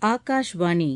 ஆகாஷ்வாணி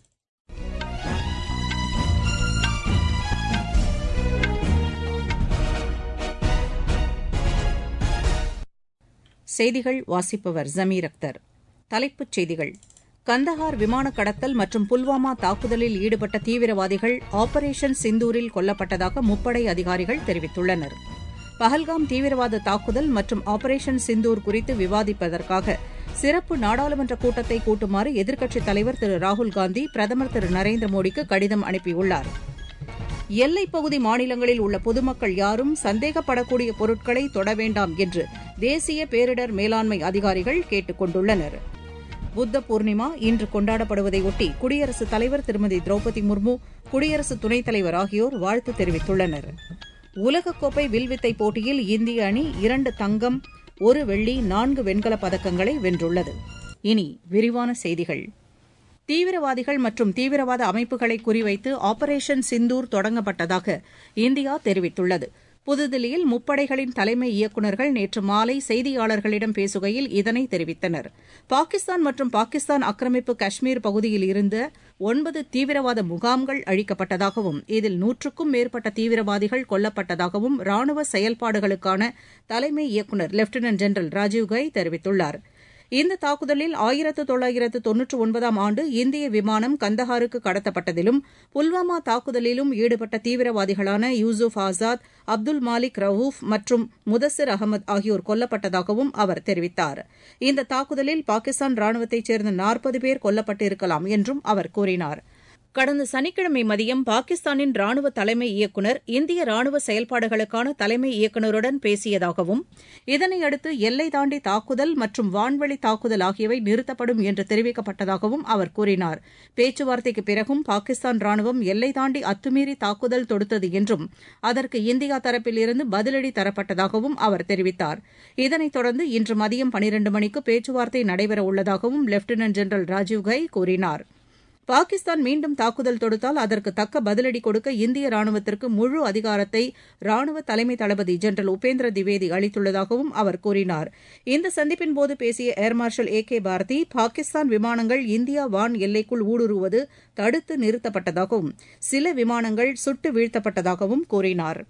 செய்திகள் வாசிப்பவர் ஜமீர் அக்தர் தலைப்புச் செய்திகள் கந்தஹார் விமான கடத்தல் மற்றும் புல்வாமா தாக்குதலில் ஈடுபட்ட தீவிரவாதிகள் ஆபரேஷன் சிந்தூரில் கொல்லப்பட்டதாக முப்படை அதிகாரிகள் தெரிவித்துள்ளனர் பஹல்காம் தீவிரவாத தாக்குதல் மற்றும் ஆபரேஷன் சிந்தூர் குறித்து விவாதிப்பதற்காக சிறப்பு நாடாளுமன்ற கூட்டத்தை கூட்டுமாறு எதிர்க்கட்சித் தலைவர் திரு ராகுல்காந்தி பிரதமர் திரு நரேந்திர மோடிக்கு கடிதம் அனுப்பியுள்ளார் எல்லைப்பகுதி மாநிலங்களில் உள்ள பொதுமக்கள் யாரும் சந்தேகப்படக்கூடிய பொருட்களை தொட வேண்டாம் என்று தேசிய பேரிடர் மேலாண்மை அதிகாரிகள் கேட்டுக் கொண்டுள்ளனர் புத்த பூர்ணிமா இன்று கொண்டாடப்படுவதையொட்டி குடியரசுத் தலைவர் திருமதி திரௌபதி முர்மு குடியரசு துணைத் தலைவர் ஆகியோர் வாழ்த்து தெரிவித்துள்ளனர் உலகக்கோப்பை வில்வித்தை போட்டியில் இந்திய அணி இரண்டு தங்கம் ஒரு வெள்ளி நான்கு வெண்கலப் பதக்கங்களை வென்றுள்ளது இனி விரிவான செய்திகள் தீவிரவாதிகள் மற்றும் தீவிரவாத அமைப்புகளை குறிவைத்து ஆபரேஷன் சிந்தூர் தொடங்கப்பட்டதாக இந்தியா தெரிவித்துள்ளது புதுதில்லியில் முப்படைகளின் தலைமை இயக்குநர்கள் நேற்று மாலை செய்தியாளர்களிடம் பேசுகையில் இதனை தெரிவித்தனர் பாகிஸ்தான் மற்றும் பாகிஸ்தான் ஆக்கிரமிப்பு காஷ்மீர் பகுதியில் இருந்த ஒன்பது தீவிரவாத முகாம்கள் அழிக்கப்பட்டதாகவும் இதில் நூற்றுக்கும் மேற்பட்ட தீவிரவாதிகள் கொல்லப்பட்டதாகவும் ராணுவ செயல்பாடுகளுக்கான தலைமை இயக்குநர் லெப்டினன்ட் ஜெனரல் ராஜீவ் கை தெரிவித்துள்ளார் இந்த தாக்குதலில் ஆயிரத்து தொள்ளாயிரத்து தொன்னூற்று ஒன்பதாம் ஆண்டு இந்திய விமானம் கந்தஹாருக்கு கடத்தப்பட்டதிலும் புல்வாமா தாக்குதலிலும் ஈடுபட்ட தீவிரவாதிகளான யூசுப் ஆசாத் அப்துல் மாலிக் ரவூஃப் மற்றும் முதசிர் அகமது ஆகியோர் கொல்லப்பட்டதாகவும் அவர் தெரிவித்தார் இந்த தாக்குதலில் பாகிஸ்தான் ராணுவத்தைச் சேர்ந்த நாற்பது பேர் கொல்லப்பட்டிருக்கலாம் என்றும் அவர் கூறினார் கடந்த சனிக்கிழமை மதியம் பாகிஸ்தானின் ராணுவ தலைமை இயக்குநர் இந்திய ராணுவ செயல்பாடுகளுக்கான தலைமை இயக்குநருடன் பேசியதாகவும் இதனையடுத்து எல்லை தாண்டி தாக்குதல் மற்றும் வான்வழி தாக்குதல் ஆகியவை நிறுத்தப்படும் என்று தெரிவிக்கப்பட்டதாகவும் அவர் கூறினார் பேச்சுவார்த்தைக்கு பிறகும் பாகிஸ்தான் ராணுவம் எல்லை தாண்டி அத்துமீறி தாக்குதல் தொடுத்தது என்றும் அதற்கு இந்தியா தரப்பிலிருந்து பதிலடி தரப்பட்டதாகவும் அவர் தெரிவித்தார் இதனைத் தொடர்ந்து இன்று மதியம் பனிரண்டு மணிக்கு பேச்சுவார்த்தை நடைபெறவுள்ளதாகவும் லெப்டினன்ட் ஜெனரல் ராஜீவ் கை கூறினார் பாகிஸ்தான் மீண்டும் தாக்குதல் தொடுத்தால் அதற்கு தக்க பதிலடி கொடுக்க இந்திய ராணுவத்திற்கு முழு அதிகாரத்தை ராணுவ தலைமை தளபதி ஜெனரல் உபேந்திர திவேதி அளித்துள்ளதாகவும் அவர் கூறினார் இந்த சந்திப்பின்போது பேசிய air marshal A K Bharti Pakistan விமானங்கள் இந்தியா வான் எல்லைக்குள் ஊடுருவது தடுத்து நிறுத்தப்பட்டதாகவும் சில விமானங்கள் சுட்டு வீழ்த்தப்பட்டதாகவும் கூறினார்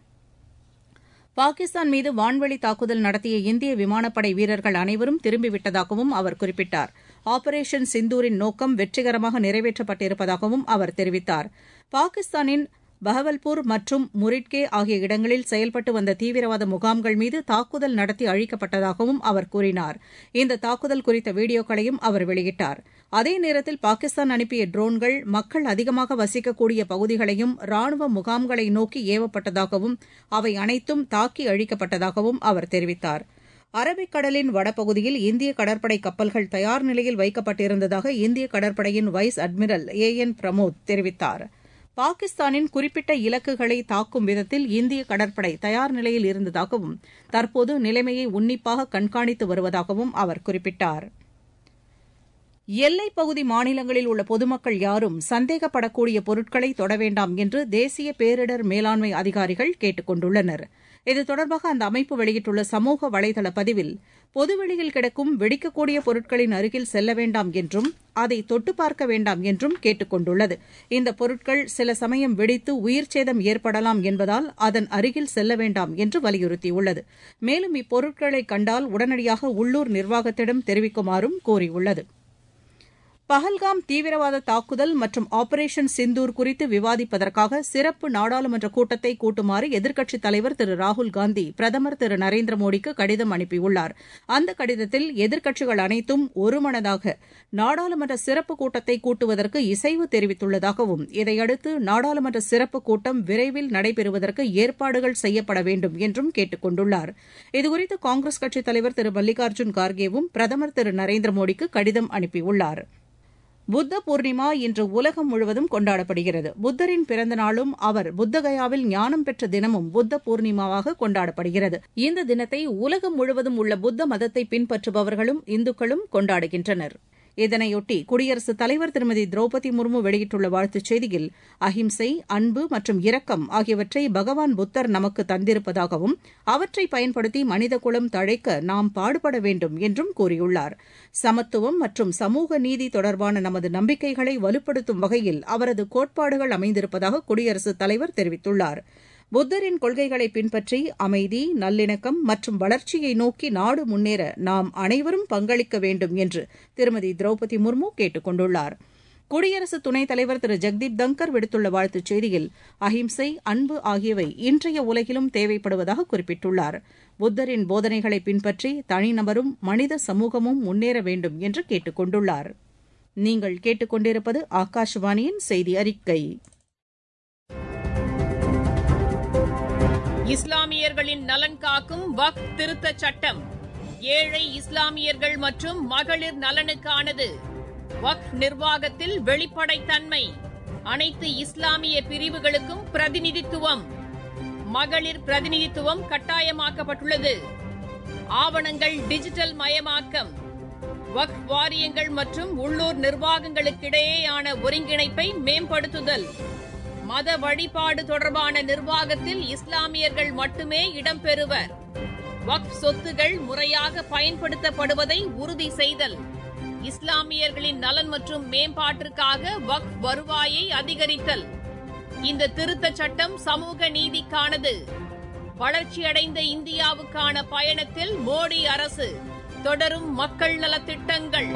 பாகிஸ்தான் மீது வான்வழி தாக்குதல் நடத்திய இந்திய விமானப்படை வீரர்கள் அனைவரும் திரும்பிவிட்டதாகவும் அவர் குறிப்பிட்டார் ஆபரேஷன் சிந்தூரின் நோக்கம் வெற்றிகரமாக நிறைவேற்றப்பட்டிருப்பதாகவும் அவர் தெரிவித்தார் பாகிஸ்தானின் பஹவல்பூர் மற்றும் முரிட்கே ஆகிய இடங்களில் செயல்பட்டு வந்த தீவிரவாத முகாம்கள் மீது தாக்குதல் நடத்தி அழிக்கப்பட்டதாகவும் அவர் கூறினார் இந்த தாக்குதல் குறித்த வீடியோக்களையும் அவர் வெளியிட்டார் அதே நேரத்தில் பாகிஸ்தான் அனுப்பிய ட்ரோன்கள் மக்கள் அதிகமாக வசிக்கக்கூடிய பகுதிகளையும் ராணுவ முகாம்களை நோக்கி ஏவப்பட்டதாகவும் அவை அனைத்தும் தாக்கி அழிக்கப்பட்டதாகவும் அவர் தெரிவித்தார் அரபிக்கடலின் வடபகுதியில் இந்திய கடற்படை கப்பல்கள் தயார் நிலையில் வைக்கப்பட்டிருந்ததாக இந்திய கடற்படையின் vice admiral A N Pramod தெரிவித்தார் பாகிஸ்தானின் குறிப்பிட்ட இலக்குகளை தாக்கும் விதத்தில் இந்திய கடற்படை தயார் நிலையில் இருந்ததாகவும் தற்போது நிலைமையை உன்னிப்பாக கண்காணித்து வருவதாகவும் அவர் குறிப்பிட்டார் எல்லைப்பகுதி மாநிலங்களில் உள்ள பொதுமக்கள் யாரும் சந்தேகப்படக்கூடிய பொருட்களை தொட வேண்டாம் என்று தேசிய பேரிடர் மேலாண்மை அதிகாரிகள் கேட்டுக் கொண்டுள்ளனர் இது தொடர்பாக அந்த அமைப்பு வெளியிட்டுள்ள சமூக வலைதள பதிவில் பொதுவெளியில் கிடக்கும் வெடிக்கக்கூடிய பொருட்களின் அருகில் செல்ல வேண்டாம் என்றும் அதை தொட்டு பார்க்க வேண்டாம் என்றும் கேட்டுக் கொண்டுள்ளது இந்த பொருட்கள் சில சமயம் வெடித்து உயிர் சேதம் ஏற்படலாம் என்பதால் அதன் அருகில் செல்ல வேண்டாம் என்று வலியுறுத்தியுள்ளது மேலும் இப்பொருட்களை கண்டால் உடனடியாக உள்ளூர் நிர்வாகத்திடம் தெரிவிக்குமாறும் கூறியுள்ளது பஹல்காம் தீவிரவாத தாக்குதல் மற்றும் ஆபரேஷன் சிந்தூர் குறித்து விவாதிப்பதற்காக சிறப்பு நாடாளுமன்ற கூட்டத்தை கூட்டுமாறு எதிர்க்கட்சித் தலைவர் திரு ராகுல்காந்தி பிரதமர் திரு நரேந்திர மோடிக்கு கடிதம் அனுப்பியுள்ளார் அந்த கடிதத்தில் எதிர்க்கட்சிகள் அனைத்தும் ஒருமனதாக நாடாளுமன்ற சிறப்பு கூட்டத்தை கூட்டுவதற்கு இசைவு தெரிவித்துள்ளதாகவும் இதையடுத்து நாடாளுமன்ற சிறப்பு கூட்டம் விரைவில் நடைபெறுவதற்கு ஏற்பாடுகள் செய்யப்பட வேண்டும் என்றும் கேட்டுக் கொண்டுள்ளார் இதுகுறித்து காங்கிரஸ் கட்சித் தலைவர் திரு மல்லிகார்ஜுன் கார்கேவும் பிரதமர் திரு நரேந்திர மோடிக்கு கடிதம் அனுப்பியுள்ளார் புத்த பூர்ணிமா இன்று உலகம் முழுவதும் கொண்டாடப்படுகிறது புத்தரின் பிறந்த நாளும் அவர் புத்தகயாவில் ஞானம் பெற்ற தினமும் புத்த பூர்ணிமாவாக கொண்டாடப்படுகிறது இந்த தினத்தை உலகம் முழுவதும் உள்ள புத்த மதத்தை பின்பற்றுபவர்களும் இந்துக்களும் கொண்டாடுகின்றனர் இதனையொட்டி குடியரசுத் தலைவர் திருமதி திரௌபதி முர்மு வெளியிட்டுள்ள வாழ்த்துச் செய்தியில் அஹிம்சை அன்பு மற்றும் இரக்கம் ஆகியவற்றை பகவான் புத்தர் நமக்கு தந்திருப்பதாகவும் அவற்றை பயன்படுத்தி மனிதகுலம் தழைக்க நாம் பாடுபட வேண்டும் என்றும் கூறியுள்ளார் சமத்துவம் மற்றும் சமூக நீதி தொடர்பான நமது நம்பிக்கைகளை வலுப்படுத்தும் வகையில் அவரது கோட்பாடுகள் அமைந்திருப்பதாக குடியரசுத் தலைவர் தெரிவித்துள்ளார் புத்தரின் கொள்கைகளை பின்பற்றி அமைதி நல்லிணக்கம் மற்றும் வளர்ச்சியை நோக்கி நாடு முன்னேற நாம் அனைவரும் பங்களிக்க வேண்டும் என்று திருமதி திரௌபதி முர்மு கேட்டுக் கொண்டுள்ளார் குடியரசு துணைத் தலைவர் திரு ஜெக்தீப் தங்கர் விடுத்துள்ள வாழ்த்துச் செய்தியில் அஹிம்சை அன்பு ஆகியவை இன்றைய உலகிலும் தேவைப்படுவதாக குறிப்பிட்டுள்ளார் புத்தரின் போதனைகளை பின்பற்றி தனிநபரும் மனித சமூகமும் முன்னேற வேண்டும் என்று கேட்டுக் கொண்டுள்ளார் நீங்கள் கேட்டுக்கொண்டிருப்பது ஆகாஷவாணியின் செய்தி அறிக்கை இஸ்லாமியர்களின் நலன் காக்கும் வக் திருத்தச் சட்டம் ஏழை இஸ்லாமியர்கள் மற்றும் மகளிர் நலனுக்கானது வக் நிர்வாகத்தில் வெளிப்படைத்தன்மை அனைத்து இஸ்லாமிய பிரிவுகளுக்கும் பிரதிநிதித்துவம் மகளிர் பிரதிநிதித்துவம் கட்டாயமாக்கப்பட்டுள்ளது ஆவணங்கள் டிஜிட்டல் மயமாக்கம் வக் வாரியங்கள் மற்றும் உள்ளூர் நிர்வாகங்களுக்கிடையேயான ஒருங்கிணைப்பை மேம்படுத்துதல் மத வழிபாடு தொடர்பான நிர்வாகத்தில் இஸ்லாமியர்கள் மட்டுமே இடம்பெறுவர் வக்ஃப் சொத்துகள் முறையாக பயன்படுத்தப்படுவதை உறுதி செய்தல் இஸ்லாமியர்களின் நலன் மற்றும் மேம்பாட்டிற்காக வக்ஃப் வருவாயை அதிகரித்தல் இந்த திருத்தச் சட்டம் சமூக நீதிக்கானது வளர்ச்சியடைந்த இந்தியாவுக்கான பயணத்தில் மோடி அரசு தொடரும் மக்கள் நலத்திட்டங்கள்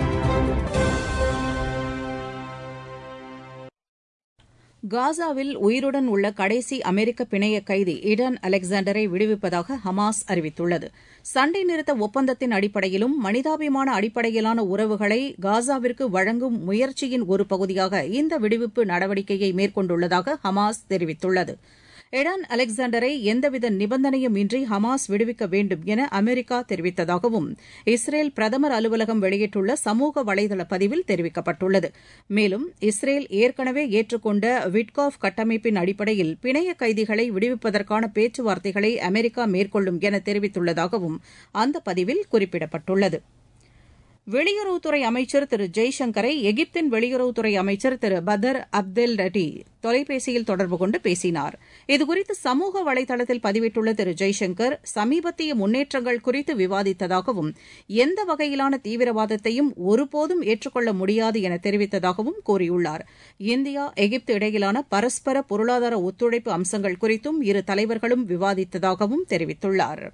காசாவில் உயிருடன் உள்ள கடைசி அமெரிக்க பிணைய கைதி இடான் அலெக்சாண்டரை விடுவிப்பதாக ஹமாஸ் அறிவித்துள்ளது சண்டை நிறுத்த ஒப்பந்தத்தின் அடிப்படையிலும் மனிதாபிமான அடிப்படையிலான உறவுகளை காசாவிற்கு வழங்கும் முயற்சியின் ஒரு பகுதியாக இந்த விடுவிப்பு நடவடிக்கையை மேற்கொண்டுள்ளதாக ஹமாஸ் தெரிவித்துள்ளது எடான் அலெக்சாண்டரை எந்தவித நிபந்தனையும் இன்றி ஹமாஸ் விடுவிக்க வேண்டும் என அமெரிக்கா தெரிவித்ததாகவும் இஸ்ரேல் பிரதமர் அலுவலகம் வெளியிட்டுள்ள சமூக வலைதள பதிவில் தெரிவிக்கப்பட்டுள்ளது மேலும் இஸ்ரேல் ஏற்கனவே ஏற்றுக்கொண்ட விட்காஃப் கட்டமைப்பின் அடிப்படையில் பிணைய கைதிகளை விடுவிப்பதற்கான பேச்சுவார்த்தைகளை அமெரிக்கா மேற்கொள்ளும் என தெரிவித்துள்ளதாகவும் அந்த பதிவில் குறிப்பிடப்பட்டுள்ளது வெளியுறவுத்துறை அமைச்சர் திரு ஜெய்சங்கரை எகிப்தின் வெளியுறவுத்துறை அமைச்சர் திரு பதர் அப்தெல் ரட்டி தொலைபேசியில் தொடர்பு கொண்டு பேசினார் இதுகுறித்து சமூக வலைதளத்தில் பதிவிட்டுள்ள திரு ஜெய்சங்கர் சமீபத்திய முன்னேற்றங்கள் குறித்து விவாதித்ததாகவும் எந்த வகையிலான தீவிரவாதத்தையும் ஒருபோதும் ஏற்றுக்கொள்ள முடியாது என தெரிவித்ததாகவும் கூறியுள்ளார் இந்தியா எகிப்து இடையிலான பரஸ்பர பொருளாதார ஒத்துழைப்பு அம்சங்கள் குறித்தும் இரு தலைவர்களும் விவாதித்ததாகவும் தெரிவித்துள்ளாா்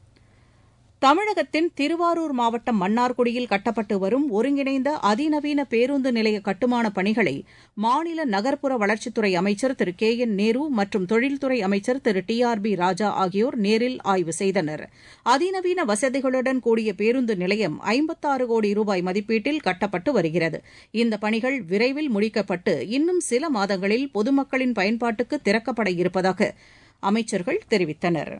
தமிழகத்தின் திருவாரூர் மாவட்டம் மன்னார்குடியில் கட்டப்பட்டு வரும் ஒருங்கிணைந்த அதிநவீன பேருந்து நிலைய கட்டுமான பணிகளை மாநில நகர்ப்புற வளர்ச்சித்துறை அமைச்சர் திரு கே என் நேரு மற்றும் தொழில்துறை அமைச்சர் Thiru T R B Raja ஆகியோர் நேரில் ஆய்வு செய்தனர் அதிநவீன வசதிகளுடன் கூடிய பேருந்து நிலையம் ஐம்பத்தாறு கோடி ரூபாய் மதிப்பீட்டில் கட்டப்பட்டு வருகிறது இந்த பணிகள் விரைவில் முடிக்கப்பட்டு இன்னும் சில மாதங்களில் பொதுமக்களின் பயன்பாட்டுக்கு திறக்கப்பட இருப்பதாக அமைச்சர்கள் தெரிவித்தனா்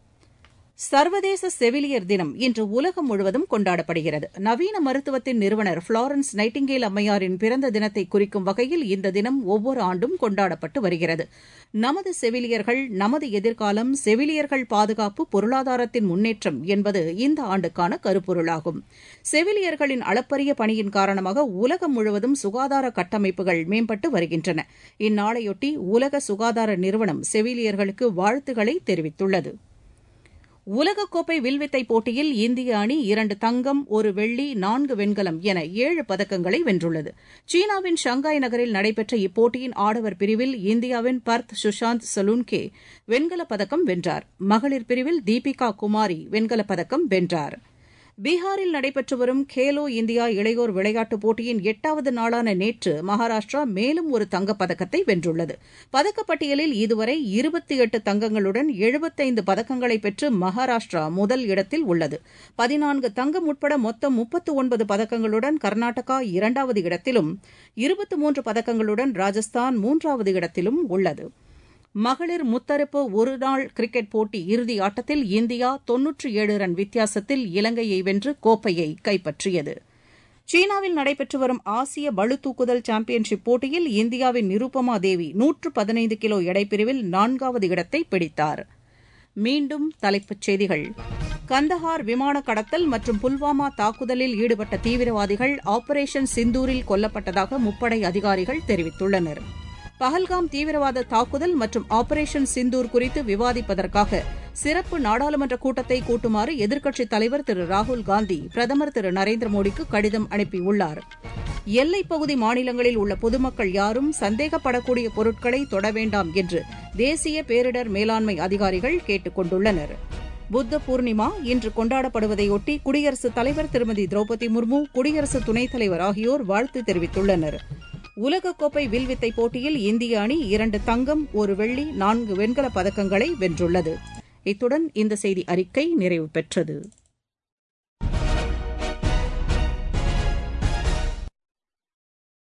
சர்வதேச செவிலியர் தினம் இன்று உலகம் முழுவதும் கொண்டாடப்படுகிறது நவீன மருத்துவத்தின் நிறுவனர் புளாரன்ஸ் நைட்டிங்கேல் அம்மையாரின் பிறந்த தினத்தை குறிக்கும் வகையில் இந்த தினம் ஒவ்வொரு ஆண்டும் கொண்டாடப்பட்டு வருகிறது நமது செவிலியர்கள் நமது எதிர்காலம் செவிலியர்கள் பாதுகாப்பு பொருளாதாரத்தின் முன்னேற்றம் என்பது இந்த ஆண்டுக்கான கருப்பொருளாகும் செவிலியர்களின் அளப்பரிய பணியின் காரணமாக உலகம் முழுவதும் சுகாதார கட்டமைப்புகள் மேம்பட்டு வருகின்றன இந்நாளையொட்டி உலக சுகாதார நிறுவனம் செவிலியர்களுக்கு வாழ்த்துக்களை தெரிவித்துள்ளது உலகக்கோப்பை வில்வித்தை போட்டியில் இந்திய அணி இரண்டு தங்கம் ஒரு வெள்ளி நான்கு வெண்கலம் என ஏழு பதக்கங்களை வென்றுள்ளது சீனாவின் ஷங்காய் நகரில் நடைபெற்ற இப்போட்டியின் ஆடவர் பிரிவில் இந்தியாவின் பர்த் சுஷாந்த் சலூன்கே வெண்கலப் பதக்கம் வென்றார் மகளிர் பிரிவில் தீபிகா குமாரி வெண்கலப் பதக்கம் வென்றார் பீகாரில் நடைபெற்று வரும் கேலோ இந்தியா இளையோர் விளையாட்டுப் போட்டியின் எட்டாவது நாளான நேற்று மகாராஷ்டிரா மேலும் ஒரு தங்கப்பதக்கத்தை வென்றுள்ளது பதக்கப்பட்டியலில் இதுவரை இருபத்தி எட்டு தங்கங்களுடன் எழுபத்தைந்து பதக்கங்களை பெற்று மகாராஷ்டிரா முதல் இடத்தில் உள்ளது பதினான்கு தங்கம் உட்பட மொத்தம் முப்பத்து ஒன்பது பதக்கங்களுடன் கர்நாடகா இரண்டாவது இடத்திலும் இருபத்து மூன்று பதக்கங்களுடன் ராஜஸ்தான் மூன்றாவது இடத்திலும் உள்ளது மகளிர் முத்தரப்பு ஒருநாள் கிரிக்கெட் போட்டி இறுதி ஆட்டத்தில் இந்தியா தொன்னூற்றி ஏழு ரன் வித்தியாசத்தில் இலங்கையை வென்று கோப்பையை கைப்பற்றியது சீனாவில் நடைபெற்று வரும் ஆசிய பளுதூக்குதல் சாம்பியன்ஷிப் போட்டியில் இந்தியாவின் நிருபமா தேவி நூற்று பதினைந்து கிலோ எடைப்பிரிவில் நான்காவது இடத்தை பிடித்தார் மீண்டும் தலைப்புச் செய்திகள் கந்தஹார் விமான கடத்தல் மற்றும் புல்வாமா தாக்குதலில் ஈடுபட்ட தீவிரவாதிகள் ஆபரேஷன் சிந்தூரில் கொல்லப்பட்டதாக முப்படை அதிகாரிகள் தெரிவித்துள்ளனர் பஹல்காம் தீவிரவாத தாக்குதல் மற்றும் ஆபரேஷன் சிந்தூர் குறித்து விவாதிப்பதற்காக சிறப்பு நாடாளுமன்ற கூட்டத்தை கூட்டுமாறு எதிர்க்கட்சித் தலைவர் திரு ராகுல் காந்தி பிரதமர் திரு நரேந்திர மோடிக்கு கடிதம் அனுப்பியுள்ளார் எல்லைப் பகுதி மாநிலங்களில் உள்ள பொதுமக்கள் யாரும் சந்தேகப்படக்கூடிய பொருட்களை தொட வேண்டாம் என்று தேசிய பேரிடர் மேலாண்மை அதிகாரிகள் கேட்டுக் கொண்டுள்ளனர் புத்த பூர்ணிமா இன்று கொண்டாடப்படுவதையொட்டி குடியரசுத் தலைவர் திருமதி திரௌபதி முர்மு குடியரசு துணைத் தலைவர் ஆகியோர் வாழ்த்து தெரிவித்துள்ளனர் உலகக்கோப்பை வில்வித்தை போட்டியில் இந்திய அணி இரண்டு தங்கம் ஒரு வெள்ளி நான்கு வெண்கலப் பதக்கங்களை வென்றுள்ளது இத்துடன் இந்த செய்தி அறிக்கை நிறைவு பெற்றது